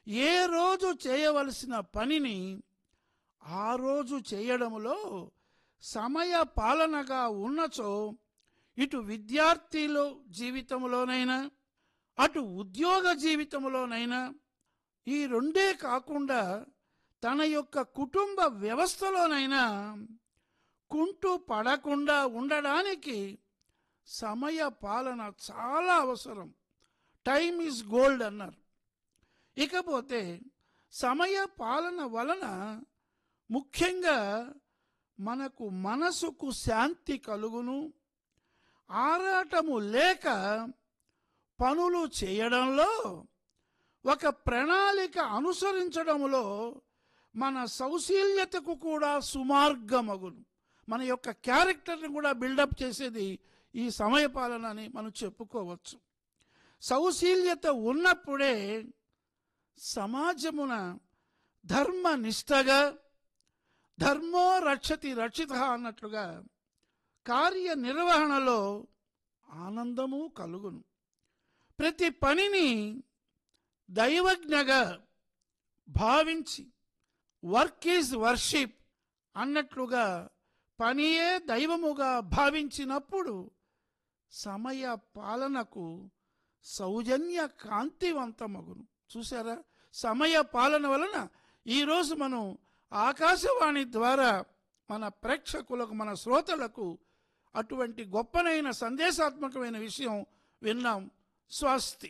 ఏ రోజు చేయవలసిన పనిని ఆ రోజు చేయడములో సమయ పాలనగా ఉన్నచో ఇటు విద్యార్థుల జీవితంలోనైనా అటు ఉద్యోగ జీవితంలోనైనా ఈ రెండే కాకుండా తన యొక్క కుటుంబ వ్యవస్థలోనైనా కుంటు పడకుండా ఉండడానికి సమయ పాలన చాలా అవసరం టైమ్ ఈజ్ గోల్డ్ అన్నారు ఇకపోతే సమయ పాలన వలన ముఖ్యంగా మనకు మనసుకు శాంతి కలుగును ఆరాటము లేక పనులు చేయడంలో ఒక ప్రణాళిక అనుసరించడంలో మన సౌశీల్యతకు కూడా సుమార్గమగును మన యొక్క క్యారెక్టర్ని కూడా బిల్డప్ చేసేది ఈ సమయపాలన అని మనం చెప్పుకోవచ్చు సౌశీల్యత ఉన్నప్పుడే సమాజమున ధర్మ నిష్టగా ధర్మో రక్షతి రక్షిత అన్నట్లుగా కార్యనిర్వహణలో ఆనందము కలుగును ప్రతి పనిని దైవజ్ఞగా భావించి వర్క్ ఈజ్ వర్షిప్ అన్నట్లుగా పనియే దైవముగా భావించినప్పుడు సమయ పాలనకు సౌజన్య కాంతివంతమగును చూసారా సమయ పాలన వలన ఈరోజు మనం ఆకాశవాణి ద్వారా మన ప్రేక్షకులకు మన శ్రోతలకు అటువంటి గొప్పనైన సందేశాత్మకమైన విషయం విన్నాం స్వస్తి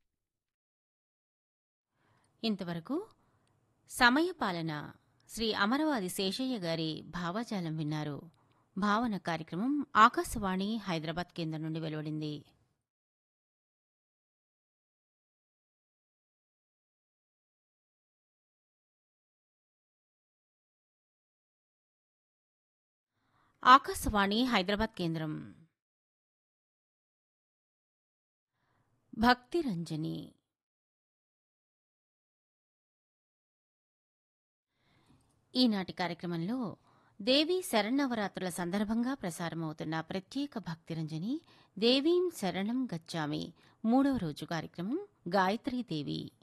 ఇంతవరకు సమయపాలన శ్రీ అమరవాది శేషయ్య గారి భావజాలం విన్నారు భావన కార్యక్రమం ఆకాశవాణి హైదరాబాద్ కేంద్రం నుండి వెలువడింది ఆకాశవాణి హైదరాబాద్ కేంద్రం భక్తి రంజని ఈనాటి కార్యక్రమంలో దేవీ శరణవరాత్రుల సందర్భంగా ప్రసారమవుతున్న ప్రత్యేక భక్తిరంజని దేవీం శరణం గచ్చామి మూడవ రోజు కార్యక్రమం గాయత్రీదేవి